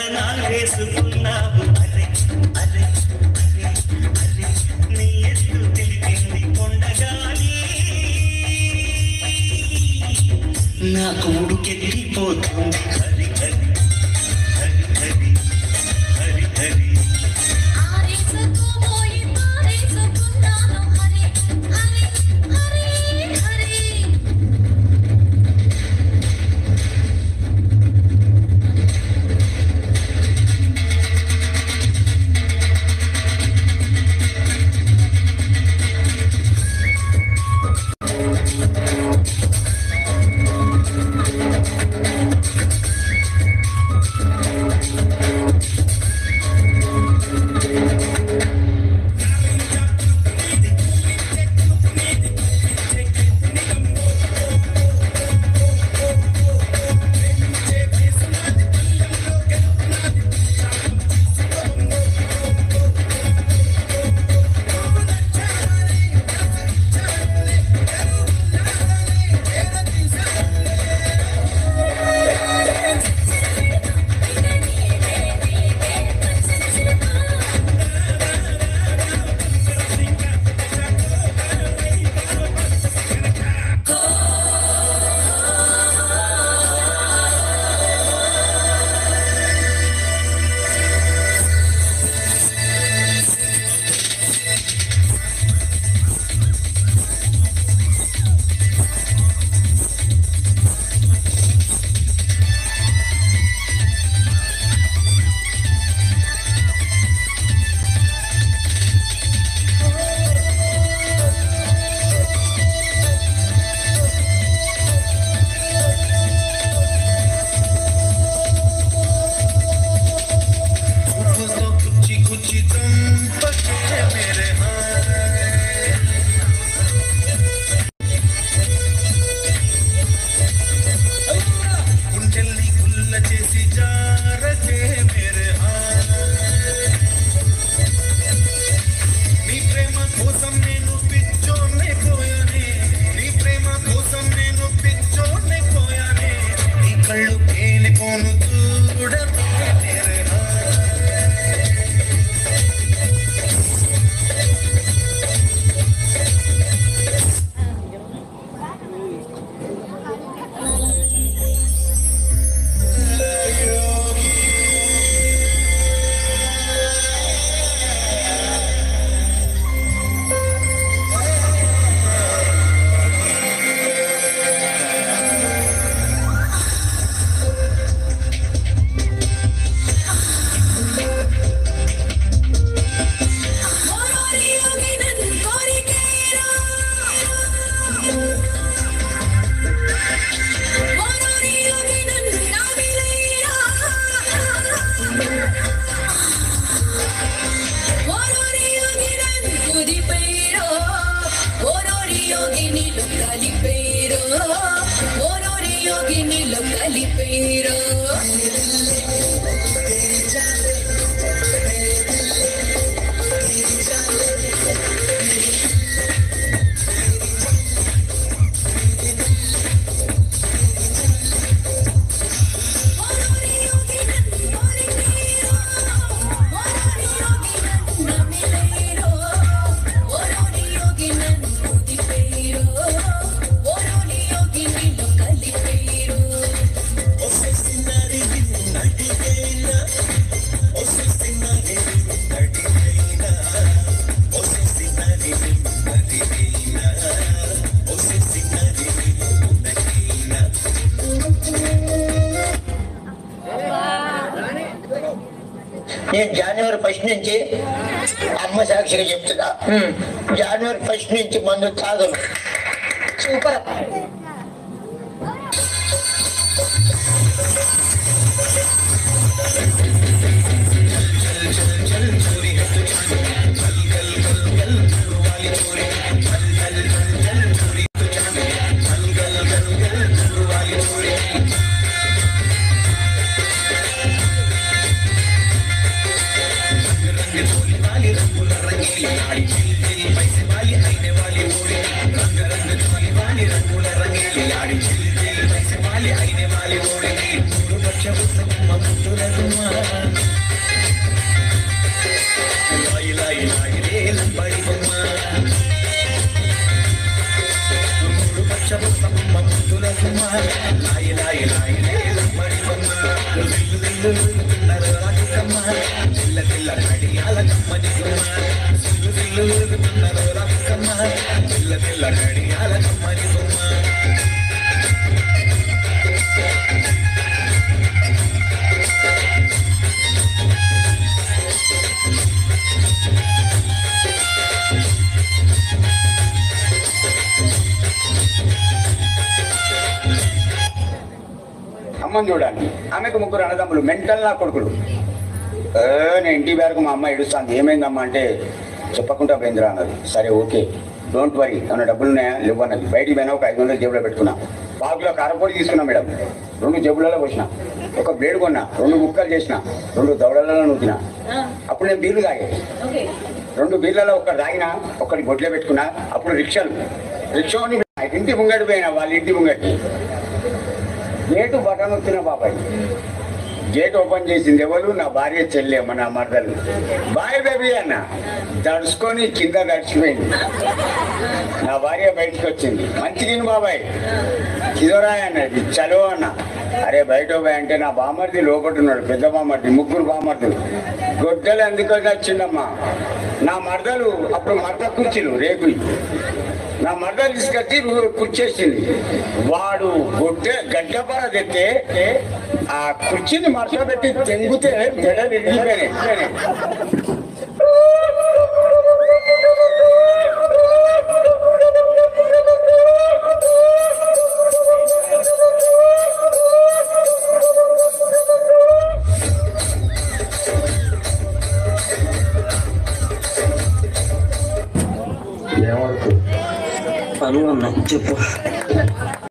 నాలేసుకున్నావు అరే అరే అరే అరే నీ ఎత్తు తెలిపింది కొండగాలి నాకు ఉడుకెత్తిపోతుంది హరి హరి హరి హరి హరి హరి ఆరేసుకోబోయి పారేసుకున్నాను హరి హరి హరి హరి तो कुची कुची तुम पके मेरे గుండెల్ని గుల్ల చేసి జారకే మేరే నీ ప్రేమ కోసం నేను పిచ్చోనే పోయానే నీ ప్రేమ కోసం నేను పిచ్చోనే పోయానే నీ కళ్ళు పేలిపోను చూడకే మేరే ఓరోరి యోగి నన్ను కోరికేరా ఓరోరి యోగి నన్ను నామిలేరా ఓరోరి యోగి నన్ను కుదిపేరో ఓరోరి యోగి నీళ్ళు కలిపేరో ఓరోరి యోగి నీళ్ళు కలిపేరో ఓరోరి యోగి నన్ను కోరికేరో ఓరోరి యోగి నన్ను నమిలేరో ఓరోరి యోగి నన్ను కుదిపేరో ఓరోరి యోగి నీళ్ళు కలిపేరో నేను జనవరి ఫస్ట్ నుంచి అమ్మ సాక్షిగా చెప్తున్నా జనవరి ఫస్ట్ నుంచి మందు తాగను సూపర్ వాలి అయిన వాలి ఓడి పచ్చ ముద్దు మమ్మ లాయి లాయి లాయి లమ్మడి బొమ్మ దిల్లు దిల్లు ఊగుతున్నారు రాజుకమ్మ దిల్ల దిల్ల కడియాల కమ్మని గుమ్మ దిల్లు దిల్లు ఊగుతున్నారు రాజుకమ్మ దిల్ల దిల్ల కడియాల కమ్మని గుమ్మ అమ్మని చూడండి ఆమెకు ముగ్గురు అన్నదమ్ములు మెంటల్ నా కొడుకులు ఏ, నేను ఇంటి వరకు మా అమ్మ ఏడుస్తాను ఏమైందమ్మా అంటే చెప్పకుండా పోయిందిరా అన్నది సరే ఓకే డోంట్ వరీ అన్న డబ్బులు ఉన్నాయా లేవు అన్నది బయటికి పోయినా ఒక ఐదు వందలు జేబులో పెట్టుకున్నా పావుకిలో కారపొడి తీసుకున్నా మేడం రెండు జేబులలో పోసిన ఒక బ్లేడ్ కొన్నా రెండు ముక్కలు చేసిన రెండు దవడలలో నూతిన అప్పుడు నేను బీర్లు తాగే ఓకే రెండు బీర్లలో ఒకటి తాగినా ఒకటి గొడ్లే పెట్టుకున్నా అప్పుడు రిక్షాలు రిక్షాని ఇంటి ముంగడి పోయినా వాళ్ళ ఇంటి ముంగటి గేటు బటన్ వచ్చిన బాబాయ్ గేట్ ఓపెన్ చేసింది ఎవరు నా భార్య చెల్లెమ్మ నా మరదలు బాయ్ బేబీ అన్న దడుచుకొని కింద దడిచిపోయింది నా భార్య బయటకు వచ్చింది మంచి తిను బాబాయ్ కిదోరాయ్ అన్నది చలో అన్న అరే బయట పోయి అంటే నా బామర్ది లోపల ఉన్నాడు పెద్ద బామర్ది ముగ్గురు బామర్దులు గొడ్డలు ఎందుకు వచ్చిందమ్మా నా మరదలు అప్పుడు మరద కుర్చీలు రేకులు నా మరదలు తీసుకొచ్చి రు- కుర్చేసింది వాడు గొడ్డె గడ్డపర తెస్తే ఆ కుర్చీని మరసలో పెట్టి తెంగితే మెడలు ఎగిరిపోయినాయి. పనులు ఉన్నాయి చెప్పు